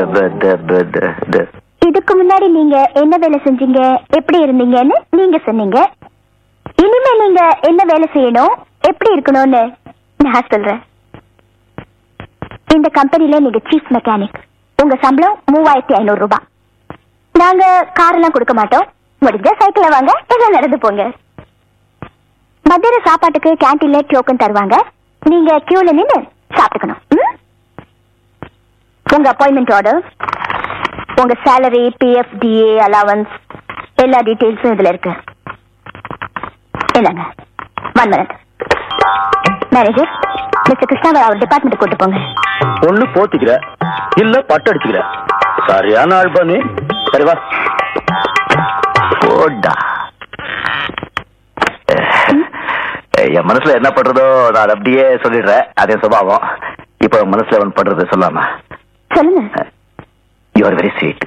இதுக்கு முன்னாடி நீங்க என்ன வேலை செஞ்சீங்க எப்படி இருந்தீங்கன்னு நீங்க சொன்னீங்க இனிமே நீங்க என்ன வேலை செய்யணும் எப்படி இருக்கணும்னு நான் சொல்றேன் இந்த கம்பெனில நீங்க சீஃப் மெக்கானிக் உங்க சம்பளம் மூவாயிரத்தி ஐநூறு ரூபாய் நாங்க கார் எல்லாம் கொடுக்க மாட்டோம் முடிஞ்ச சைக்கிள வாங்க எல்லாம் நடந்து போங்க மத்தியான சாப்பாட்டுக்கு கேன்டீன்ல டோக்கன் தருவாங்க நீங்க கியூல நின்னு சாப்பிட்டுக்கணும் ம்? உங்க அப்பாயின்மெண்ட் ஆர்டர் உங்க சேலரி பிஎஃப் டிஏ அலவன்ஸ் எல்லா டீடைல்ஸும் இதுல இருக்கு இல்லங்க ஒன் மினிட் மேனேஜர் மிஸ்டர் கிருஷ்ணாவை அவர் டிபார்ட்மெண்ட் கூட்டு போங்க ஒண்ணு போத்திக்கிற இல்ல பட்டு அடிச்சுக்கிற சரியான ஆள் பண்ணி சரி வா போடா என் மனசுல என்ன பண்றதோ நான் அதை அப்படியே சொல்லிடுறேன் அதே சுபாவம் இப்ப உன் மனசுல ஒன்று பண்றது சொல்லாம சொல்லுங்க யூ ஆர் வெரி ஸ்வீட்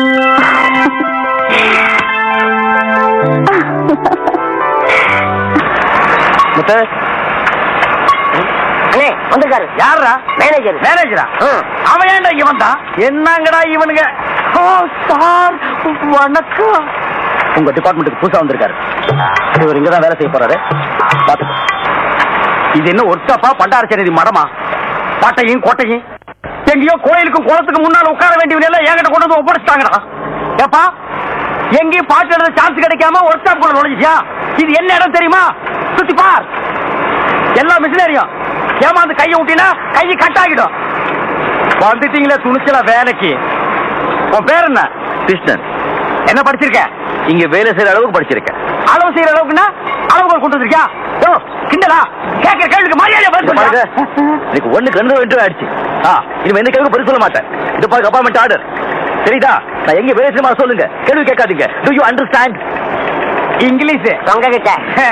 அண்ணே வந்திருக்காரு யாரா மேனேஜர் மேனேஜரா அவன் ஏன்டா இங்க வந்தான் என்னங்கடா இவனுங்க ஓ சார் வணக்கம் உங்க டிபார்ட்மெண்ட்டுக்கு புதுசா வந்திருக்காரு இவர் இங்கதான் வேலை செய்ய போறாரு பாத்துக்கோ இது என்ன ஒர்க்ஷாப்பா பண்டாரச்சேரி மடமா பாட்டையும் கோட்டையும் எங்கேயோ கோயிலுக்கும் குளத்துக்கு முன்னால உட்கார வேண்டியவங்க எல்லாம் என்கிட்ட கொண்டு வந்து ஒப்படைச்சிட்டாங்கடா ஏப்பா எங்கேயும் பாட்டு எழுத சான்ஸ் கிடைக்காம ஒர்க் ஷாப் குள்ள நுழைஞ்சியா இது என்ன இடம் தெரியுமா சுத்தி பார் எல்லா மிஷினரியும் ஏமாந்து கையை விட்டினா கையை கட் ஆகிடும் வந்துட்டீங்களே துணிச்சல வேலைக்கு உன் பேர் என்ன கிருஷ்ணன் என்ன படிச்சிருக்க இங்க வேலை செய்யற அளவுக்கு படிச்சிருக்கேன் அளவு செய்யற அளவுக்குன்னா அளவுகோல் கொண்டு வந்திருக்கியா யோ கிண்டலா கேட்கிற கேள்விக்கு மரியாதை பதில் இங்க பாருங்க சொல்லுங்க எனக்கு ஒண்ணுக்கு ரெண்டு ரெண்டு ஆயிடுச்சு ஆ இனிமே எந்த கேள்வி பதில் சொல்ல மாட்டேன் இது பாருங்க அப்பார்ட்மெண்ட் ஆர்டர் சரிதா நான் எங்க வேலை செய்யமா சொல்லுங்க கேள்வி கேட்காதீங்க டு யூ அண்டர்ஸ்டாண்ட் இங்கிலீஷ் உங்க கிட்ட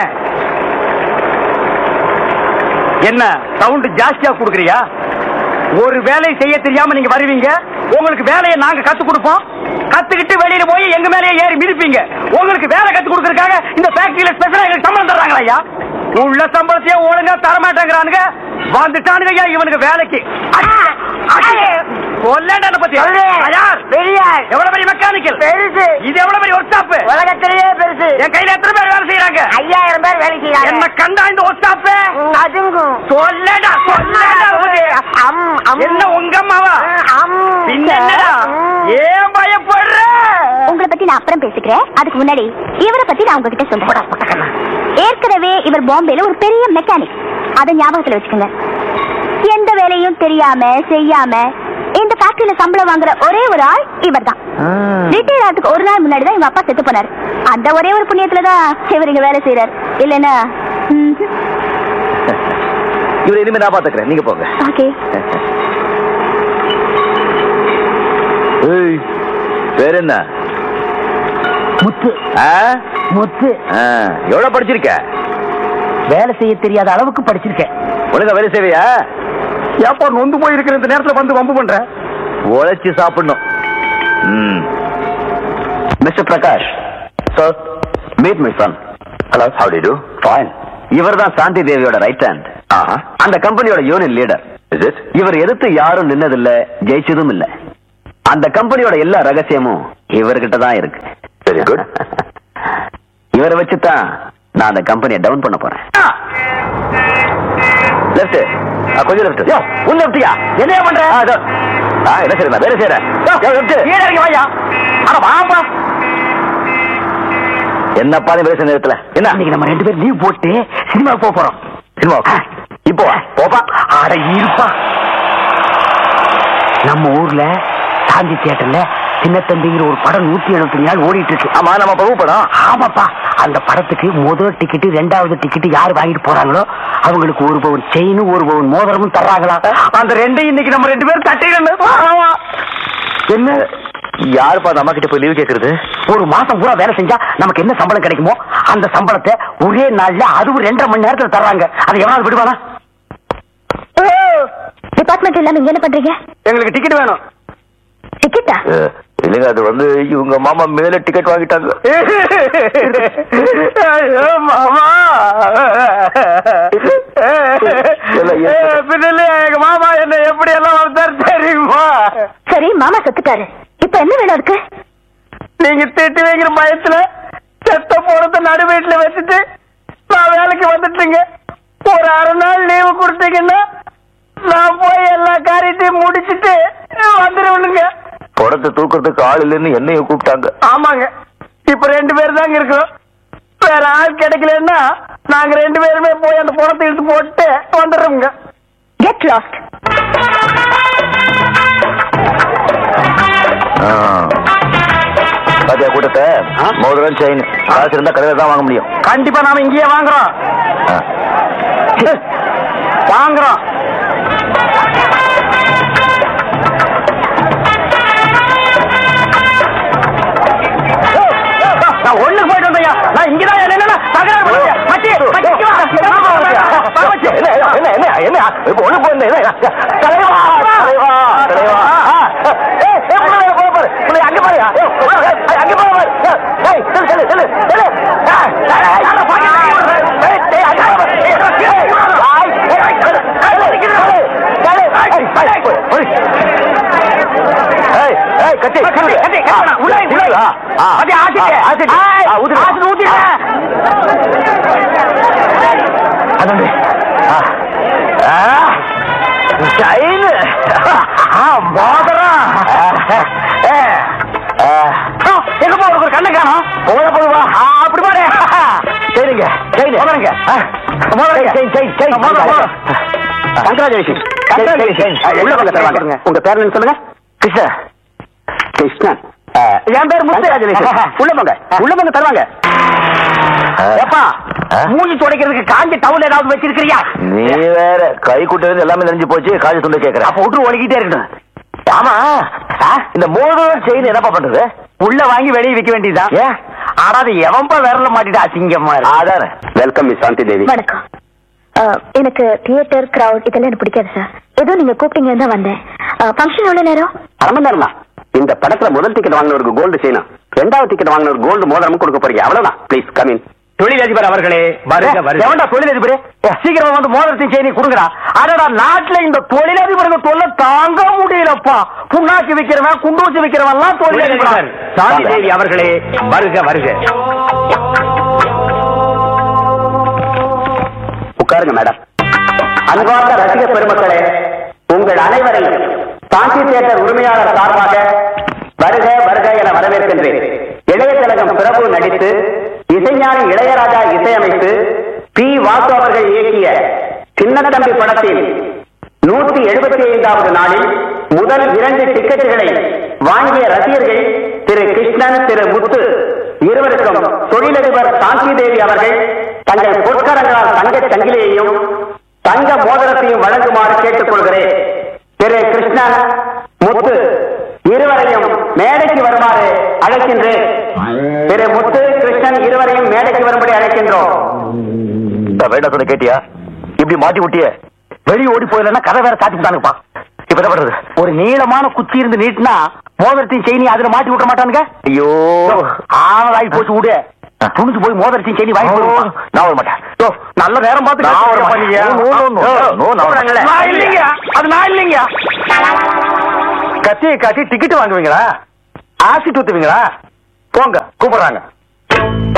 என்ன சவுண்ட் ஜாஸ்தியா கொடுக்குறியா ஒரு வேலையை செய்ய தெரியாம நீங்க வருவீங்க உங்களுக்கு வேலையை நாங்க கத்து கொடுப்போம் கத்துக்கிட்டு வெளியில போய் எங்க மேலேயே ஏறி மிதிப்பீங்க உங்களுக்கு வேலை கத்து கொடுக்கறதுக்காக இந்த ஃபேக்டரியில ஸ்பெஷலா எங்களுக்கு சம்பளம் தர்றாங்களா ஐயா உள்ள சம்பளத்தையே ஒழுங்கா தர மாட்டேங்கிறானுங்க வந்துட்டானுங்க ஐயா இவனுக்கு வேலைக்கு கொல்லண்டா பத்தி யார் பெரியார் எவ்வளவு பெரிய மெக்கானிக்கல் பெருசு இது எவ்வளவு பெரிய ஒர்க் ஷாப் உலகத்திலேயே பெருசு என் கையில எத்தனை பேர் வேலை செய்யறாங்க ஐயாயிரம் பேர் வேலை செய்யறாங்க என்ன கண்டா இந்த ஒர்க் ஷாப் ம், அதுங்கும் சொல்லடா சொல்லடா உனக்கு. அம், அம். என்ன உங்க அம்மாவா அம். பின்ன என்னடா ம். ஏன் பயப்படுற உங்களை பத்தி நான் அப்புறம் பேசிக்கிறேன் அதுக்கு முன்னாடி இவரை பத்தி நான் உங்ககிட்ட சொல்றேன் ஏற்கனவே இவர் பாம்பேல ஒரு பெரிய மெக்கானிக் அதை ஞாபகத்துல வச்சுக்கோங்க எந்த வேலையும் தெரியாம செய்யாம இந்த ஃபேக்டரியில சம்பளம் வாங்குற ஒரே ஒரு ஆள் இவர்தான் ரிட்டையர் ஆகிறதுக்கு ஒரு நாள் முன்னாடி தான் இவங்க அப்பா செத்து போனாரு அந்த ஒரே ஒரு புண்ணியத்துல தான் இவர் இங்க வேலை செய்யறாரு இல்லைன்னா இவரை இனிமே நான் பாத்துக்கிறேன் நீங்க போங்க ஓகே ஏய், பேர் என்ன முத்து ஆ? முத்து ஆ, எவ்வளவு படிச்சிருக்க வேலை செய்ய தெரியாத அளவுக்கு படிச்சிருக்கேன் ஒழுங்கா வேலை செய்வியா ஏப்பா நொந்து போய் இருக்கிற இந்த நேரத்துல வந்து வம்பு பண்ற உழைச்சு சாப்பிடணும் mister Prakash sir meet my son hello how do do fine இவர் தான் சாந்தி தேவியோட ரைட் ஹேண்ட் அந்த கம்பெனியோட யூனியன் லீடர் இவர் எதிர்த்து யாரும் நின்னதில்ல ஜெயிச்சதும் இல்ல அந்த கம்பெனியோட எல்லா ரகசியமும் இவர்கிட்ட தான் இருக்கு வெரி குட் இவரை வச்சு தான் நான் அந்த கம்பெனியை டவுன் பண்ண போறேன் லெஃப்ட் கொஞ்சம் லெஃப்ட் யோ உன் லெஃப்டியா என்னையா பண்ற என்ன செய்யறேன் வேலை செய்யறேன் லெஃப்ட் கீழே இறங்கி வாயா அட வாப்பா என்னப்பா நீ பேசுற நேரத்துல என்ன இன்னைக்கு நம்ம ரெண்டு பேரும் லீவ் போட்டு சினிமாவுக்கு போக போறோம் சினிமா இப்போ வா, போப்பா அட இருப்பா நம்ம ஊர்ல சாந்தி தியேட்டர்ல சின்னத்தம்பிங்கிற ஒரு படம் நூத்தி எழுபத்தி நாள் ஓடிட்டு இருக்கு ஆமா நம்ம பகு படம் ஆமாப்பா அந்த படத்துக்கு முதல் டிக்கெட் ரெண்டாவது டிக்கெட் யார் வாங்கிட்டு போறாங்களோ அவங்களுக்கு ஒரு பவுன் செயினும் ஒரு பவுன் மோதிரமும் தர்றாங்களா அந்த ரெண்டையும் இன்னைக்கு நம்ம ரெண்டு பேரும் தட்டிடணும் ஆமா என்ன யாருப்பா அந்த அம்மா கிட்ட போய் லீவ் கேக்குறது ஒரு மாசம் பூரா வேலை செஞ்சா நமக்கு என்ன சம்பளம் கிடைக்குமோ அந்த சம்பளத்தை ஒரே நாள்ல அதுவும் ரெண்டரை மணி நேரத்துல தர்றாங்க அதை எவனாவது விடுவானா டிபார்ட்மெண்ட் இல்லாம இங்க என்ன பண்றீங்க எங்களுக்கு டிக்கெட் வேணும் டிக்கெட்டா அஹ், இல்லைங்க அது வந்து இவங்க மாமா மேல டிக்கெட் வாங்கிட்டாங்க ஐயோ, மாமா இல்ல, இல்ல. பின்னல எங்க மாமா என்ன எப்படி எல்லாம் வந்தார் தெரியுமா சரி மாமா செத்துட்டாரு இப்ப என்ன வேணும் அதுக்கு நீங்க திட்டு வைக்கிற பயத்துல செத்த போனத நடு வீட்டுல வச்சுட்டு நான் வேலைக்கு வந்துட்டுங்க ஒரு அரை நாள் லீவு கொடுத்தீங்கன்னா நான் போய் எல்லா காரியத்தையும் முடிச்சிட்டு வந்துருவனுங்க படத்தை தூக்குறதுக்கு ஆள் இல்லைன்னு என்னைய கூப்பிட்டாங்க ஆமாங்க இப்ப ரெண்டு பேர் தாங்க இருக்கோம் வேற ஆள் கிடைக்கலன்னா நாங்க ரெண்டு பேருமே போய் அந்த பணத்தை எடுத்து போட்டு வந்துடுறோங்க கெட் லாஸ்ட் பாத்தியா கூட்டத்தை மோதிரம் செயின் காசு இருந்தா கடையில தான் வாங்க முடியும் கண்டிப்பா நாம இங்கேயே வாங்குறோம் ஆ. வாங்குறோம் நான் ஒண்ணுக்கு போயிட்டு வந்தையா நான் இங்கதான் என்னன்னா தகராறு பண்ணலையா? மச்சி, மச்சி, வா. வா, மச்சி. என்ன என்ன என்ன என்ன இப்ப ஒண்ணு போயிருந்தேன் என்ன தலைவா தலைவா தலைவா ஆ, ஏய், ஏய், உள்ள வா, போ, பாரு. உள்ள அங்க பாருயா ஏய், உள்ள வா, ஏய், அங்க போ, பாரு. ஏய், செல்லு, செல்லு, செல்லு, செல்லு. ஏய், ஏய், ஏய், யாரோ பாக்கெட்ல கை விடுறாரு. ஏய், ஏய், அங்க வா, பாரு. ஏய், ஏய், ஆய், ஏய், ஏய், செல்லு, செல்லு, செல்லு, செல்லு. ஏய், ஏய், போய், போய். ஏய், ஏய், கட்டி, கட்டி, கட்டி, கட்டி, வேணாம். உள்ள, உள்ள. ஆ, ஆ. அது ஆசிட்டு. ஆ, ஆசிட்டு. ஆய், ஆ, ஊத்துடு. ஆசிட்டு ஊத்திடு. அதாண்டி. ஆ. ஆ. செயின். ஆ, மோதிரம். ஆ. ஆ. ஆ, எங்க போ ஒரு கண்ணு காணும் போத போதுவா ஆ, அப்படி பாரு சரிங்க செயின் மோதிரங்க. ஆ. மோதிரங்க. செயின் செயின் செயின் மோதிரம், மோதிரம். Congratulation Congratulations. உள்ள வாங்க தருவாங்க உங்க பேர் என்ன சொல்லுங்க கிருஷ்ணா கிருஷ்ணன் என் பேர் முத்து உள்ள போங்க உள்ள போங்க தருவாங்க ஏப்பா மூஞ்சி துடைக்கிறதுக்கு காஞ்ச டவுல் ஏதாவது வச்சிருக்கிறியா நீ வேற கை குட்டது எல்லாமே நெஞ்சு போச்சு காஜி துண்டு கேக்குற அப்ப விட்டு ஒழுகிட்டே இருக்கட்டும் ஆமா ஆ, இந்த மோதிரம் செயின் என்னப்பா பண்றது உள்ள வாங்கி வெளியே விற்க வேண்டியதுதான் ஏன் ஆனா அது எவன்பா விரல மாட்டிட்டு அசிங்கமா இருக்கு அதானே வெல்கம் மிஸ் சாந்தி தேவி வணக்கம் அஹ், எனக்கு தியேட்டர் கிரவுட் இதெல்லாம் எனக்கு பிடிக்காது சார் ஏதோ நீங்க கூப்பிட்டீங்கன்னு தான் வந்தேன் ஃபங்க்ஷன் எவ்வளவு நேரம் அரை மணி நேரமா இந்த படத்துல முதல் டிக்கெட் வாங்கினவருக்கு கோல்டு செய்யணும் ரெண்டாவது டிக்கெட் வாங்கினவருக்கு கோல்டு மோதிரமும் கொடுக்க போறீங்க அவ்வளவுதான் ப்ளீஸ் கமின் தொழிலதிபர் அவர்களே வருக வருக எவன்டா தொழிலதிபர் சீக்கிரமா வந்து மோதிரத்தையும் செய்தி கொடுங்கடா அடடா நாட்டுல இந்த தொழிலதிபர்கள் தொல்லை தாங்க முடியலப்பா புண்ணாக்கு விக்கிறவன் குண்டூசி விக்கிறவன் எல்லாம் தொழிலதிபர் சாந்தி தேவி அவர்களே வருக வருக உட்காருங்க மேடம் அன்பார்ந்த ரசிக பெருமக்களே உங்கள் அனைவரையும் சாந்தி தியேட்டர் உரிமையாளர் சார்பாக வருக வருக என வரவேற்கின்றேன் இளைய திலகம் பிரபு நடித்து இசைஞானி இளையராஜா இசையமைத்து பி வாசு அவர்கள் இயக்கிய சின்னத்தம்பி படத்தில் நூத்தி எழுபத்தி ஐந்தாவது நாளில் முதல் இரண்டு டிக்கெட்டுகளை வாங்கிய ரசிகர்கள் திரு கிருஷ்ணன் திரு முத்து இருவருக்கும் தொழிலதிபர் சாந்தி தேவி அவர்கள் தங்கள் பொற்கரங்களால் தங்க சங்கிலியையும் தங்க மோதிரத்தையும் வழங்குமாறு கேட்டுக்கொள்கிறேன் திரு கிருஷ்ணன் முத்து இருவரையும் மேடைக்கு வருமாறு அழைக்கின்றேன் திரு முத்து கிருஷ்ணன் இருவரையும் மேடைக்கு வரும்படி அழைக்கின்றோம் வேண்டாம் சொல்ல கேட்டியா இப்படி மாட்டி விட்டிய வெளியே ஓடி போயிடலன்னா கதை வேற சாத்தி விட்டானுப்பா இப்ப என்ன பண்றது ஒரு நீளமான குச்சி இருந்து நீட்டினா மோதிரத்தையும் செய்தி அதுல மாட்டி விட்ட மாட்டானுங்க ஐயோ ஆவலாகி போச்சு விடு துணிச்சு போய் மோதிரத்தையும் செய்தி வாங்கி கொடுப்பா. நான் வர மாட்டேன் யோ, நல்ல நேரம் பார்த்து நான் வர கேட்டுக்கப்பா மாட்டேன். நீங்க. No, no, no, yo, no, நான் வர மாட்டேன். நான் இல்லைங்க அது நான் இல்லைங்க கத்தியை காட்டி டிக்கெட் வாங்குவீங்களா ஆசிட் ஊத்துவீங்களா போங்க கூப்பிடுறாங்க